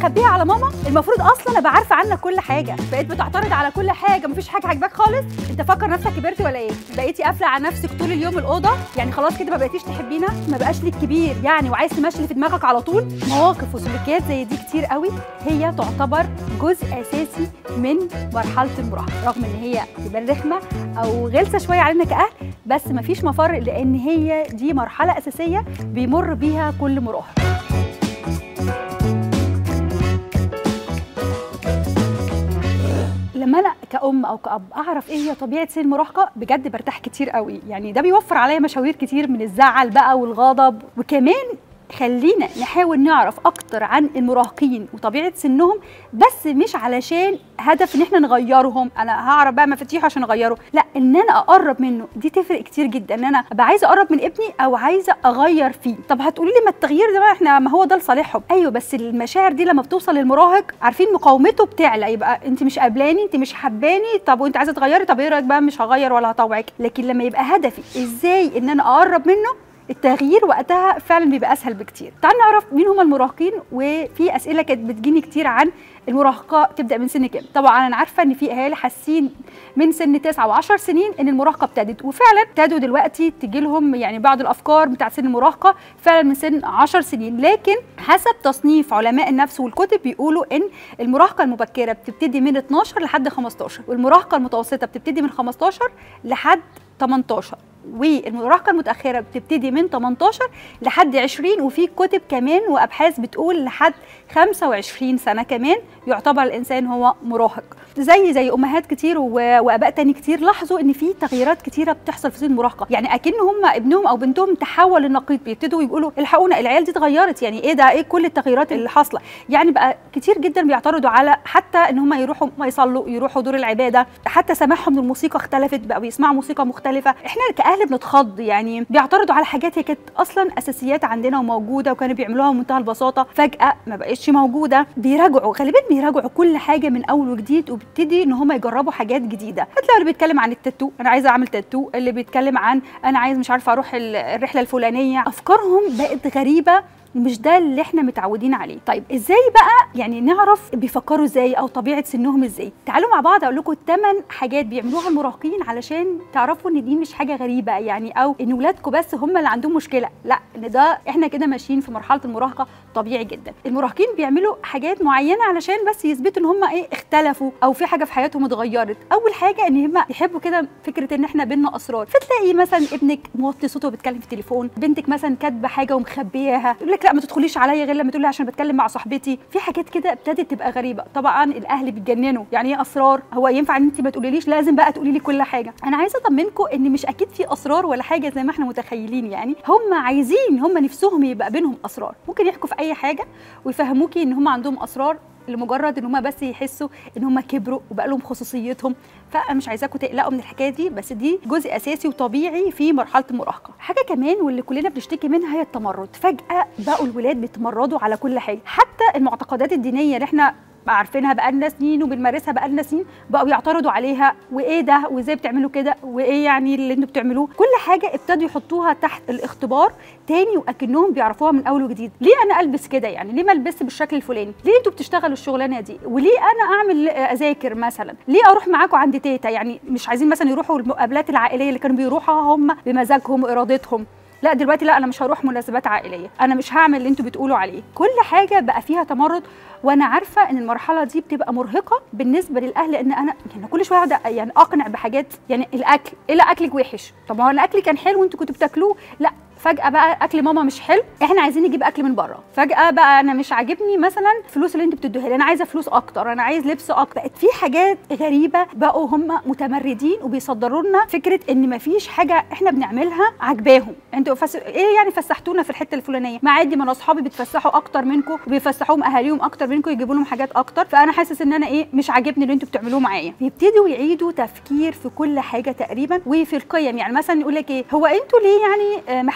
مخبيها على ماما المفروض اصلا ابقى عارفه عنك كل حاجه بقيت بتعترض على كل حاجه مفيش حاجه عاجباك خالص انت فاكر نفسك كبرت ولا ايه بقيتي قافله على نفسك طول اليوم الاوضه يعني خلاص كده ما بقيتيش تحبينا ما بقاش ليك كبير يعني وعايز تمشي اللي في دماغك على طول مواقف وسلوكيات زي دي كتير قوي هي تعتبر جزء اساسي من مرحله المراهقه رغم ان هي تبان رخمه او غلسه شويه علينا كاهل بس مفيش مفر لان هي دي مرحله اساسيه بيمر بيها كل مراهق لما انا كأم او كأب اعرف ايه هي طبيعه سن المراهقه بجد برتاح كتير قوي يعني ده بيوفر عليا مشاوير كتير من الزعل بقى والغضب وكمان خلينا نحاول نعرف اكتر عن المراهقين وطبيعه سنهم بس مش علشان هدف ان احنا نغيرهم انا هعرف بقى مفاتيح عشان اغيره لا ان انا اقرب منه دي تفرق كتير جدا ان انا ابقى عايزه اقرب من ابني او عايزه اغير فيه طب هتقولي لي ما التغيير ده بقى احنا ما هو ده لصالحهم ايوه بس المشاعر دي لما بتوصل للمراهق عارفين مقاومته بتعلى يبقى انت مش قابلاني انت مش حباني طب وانت عايزه تغيري طب ايه رايك بقى مش هغير ولا هطوعك لكن لما يبقى هدفي ازاي ان انا اقرب منه التغيير وقتها فعلا بيبقى اسهل بكتير تعال نعرف مين هم المراهقين وفي اسئله كانت بتجيني كتير عن المراهقه تبدا من سن كام طبعا انا عارفه ان في اهالي حاسين من سن 9 و10 سنين ان المراهقه ابتدت وفعلا ابتدوا دلوقتي تجي لهم يعني بعض الافكار بتاعت سن المراهقه فعلا من سن 10 سنين لكن حسب تصنيف علماء النفس والكتب بيقولوا ان المراهقه المبكره بتبتدي من 12 لحد 15 والمراهقه المتوسطه بتبتدي من 15 لحد 18 والمراهقه المتاخره بتبتدي من 18 لحد 20 وفي كتب كمان وابحاث بتقول لحد 25 سنه كمان يعتبر الانسان هو مراهق زي زي امهات كتير واباء تاني كتير لاحظوا ان في تغييرات كتيره بتحصل في سن المراهقه يعني اكن هم ابنهم او بنتهم تحول للنقيض بيبتدوا يقولوا الحقونا العيال دي اتغيرت يعني ايه ده ايه كل التغييرات اللي حاصله يعني بقى كتير جدا بيعترضوا على حتى ان هم يروحوا ما يصلوا يروحوا دور العباده حتى سماعهم للموسيقى اختلفت بقى بيسمعوا موسيقى مختلفه احنا كاهل بنتخض يعني بيعترضوا على حاجات هي كانت اصلا اساسيات عندنا وموجوده وكانوا بيعملوها بمنتهى البساطه فجاه ما بقتش موجوده بيراجعوا غالبا بيراجعوا كل حاجه من اول وجديد وبيبتدي ان هم يجربوا حاجات جديده هتلاقي اللي بيتكلم عن التاتو انا عايزه اعمل تاتو اللي بيتكلم عن انا عايز مش عارفه اروح الرحله الفلانيه افكارهم بقت غريبه مش ده اللي احنا متعودين عليه طيب ازاي بقى يعني نعرف بيفكروا ازاي او طبيعه سنهم ازاي تعالوا مع بعض اقول لكم 8 حاجات بيعملوها المراهقين علشان تعرفوا ان دي مش حاجه غريبه يعني او ان ولادكم بس هم اللي عندهم مشكله لا ان ده احنا كده ماشيين في مرحله المراهقه طبيعي جدا المراهقين بيعملوا حاجات معينه علشان بس يثبتوا ان هم ايه اختلفوا او في حاجه في حياتهم اتغيرت اول حاجه ان هم يحبوا كده فكره ان احنا بينا اسرار فتلاقي مثلا ابنك موطي صوته وبيتكلم في التليفون بنتك مثلا كاتبه حاجه ومخبياها يقول لك لا ما تدخليش عليا غير لما تقولي عشان بتكلم مع صاحبتي في حاجات كده ابتدت تبقى غريبه طبعا الاهل بيتجننوا يعني ايه اسرار هو ينفع ان انت ما تقوليليش لازم بقى تقولي لي كل حاجه انا عايزه اطمنكم ان مش اكيد في اسرار ولا حاجه زي ما احنا متخيلين يعني هم عايزين هم نفسهم يبقى بينهم اسرار ممكن يحكوا في اي حاجه ويفهموكي ان هم عندهم اسرار لمجرد ان هم بس يحسوا ان هم كبروا وبقى لهم خصوصيتهم فانا مش عايزاكم تقلقوا من الحكايه دي بس دي جزء اساسي وطبيعي في مرحله المراهقه حاجه كمان واللي كلنا بنشتكي منها هي التمرد فجاه بقوا الولاد بيتمردوا على كل حاجه حتى المعتقدات الدينيه اللي احنا عارفينها بقالنا سنين وبنمارسها بقالنا سنين بقوا يعترضوا عليها وايه ده وازاي بتعملوا كده وايه يعني اللي انتوا بتعملوه كل حاجه ابتدوا يحطوها تحت الاختبار تاني واكنهم بيعرفوها من اول وجديد ليه انا البس كده يعني ليه ما البس بالشكل الفلاني ليه انتوا بتشتغلوا الشغلانه دي وليه انا اعمل اذاكر مثلا ليه اروح معاكم عند تيتا يعني مش عايزين مثلا يروحوا المقابلات العائليه اللي كانوا بيروحوها هم بمزاجهم وارادتهم لا دلوقتي لا انا مش هروح مناسبات عائليه انا مش هعمل اللي انتوا بتقولوا عليه كل حاجه بقى فيها تمرد وانا عارفه ان المرحله دي بتبقى مرهقه بالنسبه للاهل لان انا يعني كل شويه اقعد يعني اقنع بحاجات يعني الاكل ايه لا اكلك وحش طب ما هو انا اكلي كان حلو وانتوا كنتوا بتاكلوه لا فجاه بقى اكل ماما مش حلو احنا عايزين نجيب اكل من بره فجاه بقى انا مش عاجبني مثلا الفلوس اللي انتوا بتدوها لي انا عايزه فلوس اكتر انا عايز لبس اكتر بقت في حاجات غريبه بقوا هم متمردين وبيصدروا لنا فكره ان مفيش حاجه احنا بنعملها عاجباهم انتوا فس... ايه يعني فسحتونا في الحته الفلانيه ما عادي ما انا اصحابي بيتفسحوا اكتر منكم وبيفسحوهم اهاليهم اكتر منكم يجيبوا لهم حاجات اكتر فانا حاسس ان انا ايه مش عاجبني اللي انتوا بتعملوه معايا يبتدوا يعيدوا تفكير في كل حاجه تقريبا وفي القيم يعني مثلا يقول لك ايه هو انتوا ليه يعني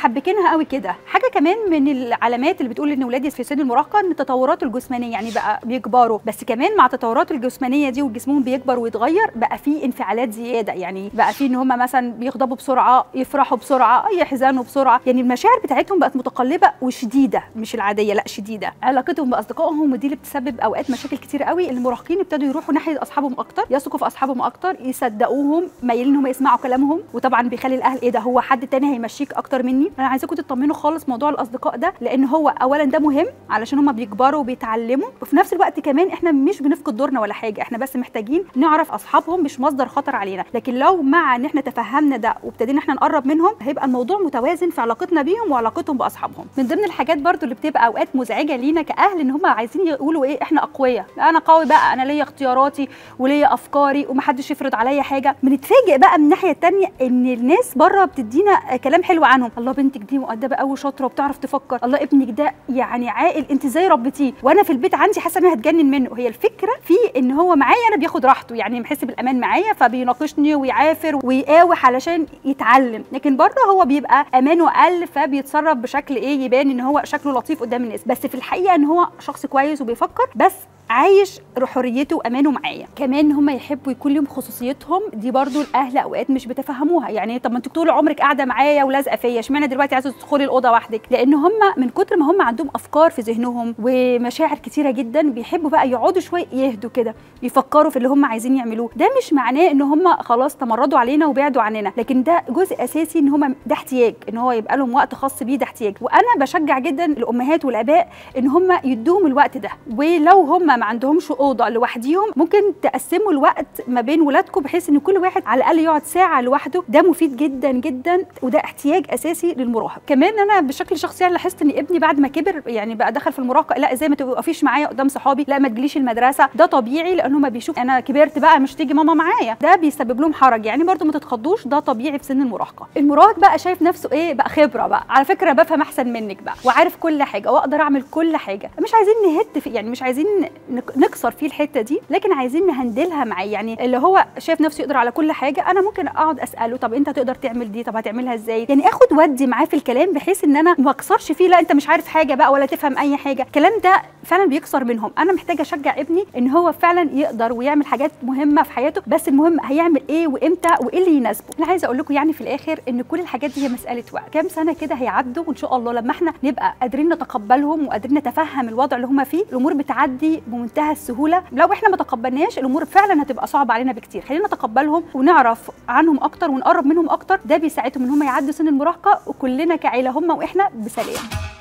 محبكينها قوي كده حاجه كمان من العلامات اللي بتقول ان ولادي في سن المراهقه ان التطورات الجسمانيه يعني بقى بيكبروا بس كمان مع التطورات الجسمانيه دي وجسمهم بيكبر ويتغير بقى في انفعالات زياده يعني بقى في ان هم مثلا بيغضبوا بسرعه يفرحوا بسرعه يحزنوا بسرعه يعني المشاعر بتاعتهم بقت متقلبه وشديده مش العاديه لا شديده علاقتهم باصدقائهم ودي اللي بتسبب اوقات مشاكل كتير قوي المراهقين ابتدوا يروحوا ناحيه اصحابهم اكتر يثقوا في اصحابهم اكتر يصدقوهم مايلين ان هم يسمعوا كلامهم وطبعا بيخلي الاهل ايه ده هو حد تاني هيمشيك اكتر مني انا عايزاكم تطمنوا خالص موضوع الاصدقاء ده لان هو اولا ده مهم علشان هم بيكبروا وبيتعلموا وفي نفس الوقت كمان احنا مش بنفقد دورنا ولا حاجه احنا بس محتاجين نعرف اصحابهم مش مصدر خطر علينا لكن لو مع ان احنا تفهمنا ده وابتدينا احنا نقرب منهم هيبقى الموضوع متوازن في علاقتنا بيهم وعلاقتهم باصحابهم من ضمن الحاجات برضو اللي بتبقى اوقات مزعجه لينا كاهل ان هم عايزين يقولوا ايه احنا اقوياء انا قوي بقى انا ليا اختياراتي وليا افكاري ومحدش يفرض عليا حاجه بنتفاجئ بقى من الناحيه الثانيه ان الناس بره بتدينا كلام حلو عنهم الله بنتك دي مؤدبه قوي شاطره وبتعرف تفكر الله ابنك ده يعني عاقل انت ازاي ربيتيه وانا في البيت عندي حاسه ان انا هتجنن منه هي الفكره في ان هو معايا انا بياخد راحته يعني محس بالامان معايا فبيناقشني ويعافر ويقاوح علشان يتعلم لكن بره هو بيبقى امانه قل فبيتصرف بشكل ايه يبان ان هو شكله لطيف قدام الناس بس في الحقيقه ان هو شخص كويس وبيفكر بس عايش حريته وامانه معايا كمان هم يحبوا يكون لهم خصوصيتهم دي برضو الاهل اوقات مش بتفهموها يعني طب ما انت طول عمرك قاعده معايا ولازقه فيا اشمعنى دلوقتي عايزه تدخلي الاوضه وحدك لان هم من كتر ما هم عندهم افكار في ذهنهم ومشاعر كتيره جدا بيحبوا بقى يقعدوا شويه يهدوا كده يفكروا في اللي هم عايزين يعملوه ده مش معناه ان هم خلاص تمردوا علينا وبعدوا عننا لكن ده جزء اساسي ان هم ده احتياج ان هو يبقى لهم وقت خاص بيه ده احتياج وانا بشجع جدا الامهات والاباء ان هم يدوهم الوقت ده ولو هم ما عندهمش اوضه لوحديهم ممكن تقسموا الوقت ما بين ولادكم بحيث ان كل واحد على الاقل يقعد ساعه لوحده ده مفيد جدا جدا وده احتياج اساسي للمراهق كمان انا بشكل شخصي يعني لاحظت ان ابني بعد ما كبر يعني بقى دخل في المراهقه لا ازاي ما توقفيش معايا قدام صحابي لا ما تجيليش المدرسه ده طبيعي لان هم بيشوف انا كبرت بقى مش تيجي ماما معايا ده بيسبب لهم حرج يعني برضو ما تتخضوش ده طبيعي في سن المراهقه المراهق بقى شايف نفسه ايه بقى خبره بقى على فكره بفهم احسن منك بقى وعارف كل حاجه واقدر اعمل كل حاجه مش عايزين نهت في يعني مش عايزين نكسر فيه الحته دي لكن عايزين نهندلها معاه يعني اللي هو شايف نفسه يقدر على كل حاجه انا ممكن اقعد اساله طب انت تقدر تعمل دي طب هتعملها ازاي يعني اخد ودي معاه في الكلام بحيث ان انا ما اكسرش فيه لا انت مش عارف حاجه بقى ولا تفهم اي حاجه الكلام ده فعلا بيكسر منهم انا محتاجه اشجع ابني ان هو فعلا يقدر ويعمل حاجات مهمه في حياته بس المهم هيعمل ايه وامتى وايه اللي يناسبه انا عايزه اقول لكم يعني في الاخر ان كل الحاجات دي هي مساله وقت كام سنه كده هيعدوا وان شاء الله لما احنا نبقى قادرين نتقبلهم وقادرين نتفهم الوضع اللي هم فيه الامور بتعدي بمنتهى السهوله لو احنا ما تقبلناش الامور فعلا هتبقى صعبه علينا بكتير خلينا نتقبلهم ونعرف عنهم اكتر ونقرب منهم اكتر ده بيساعدهم ان هم يعدوا سن المراهقه وكلنا كعيله هم واحنا بسلام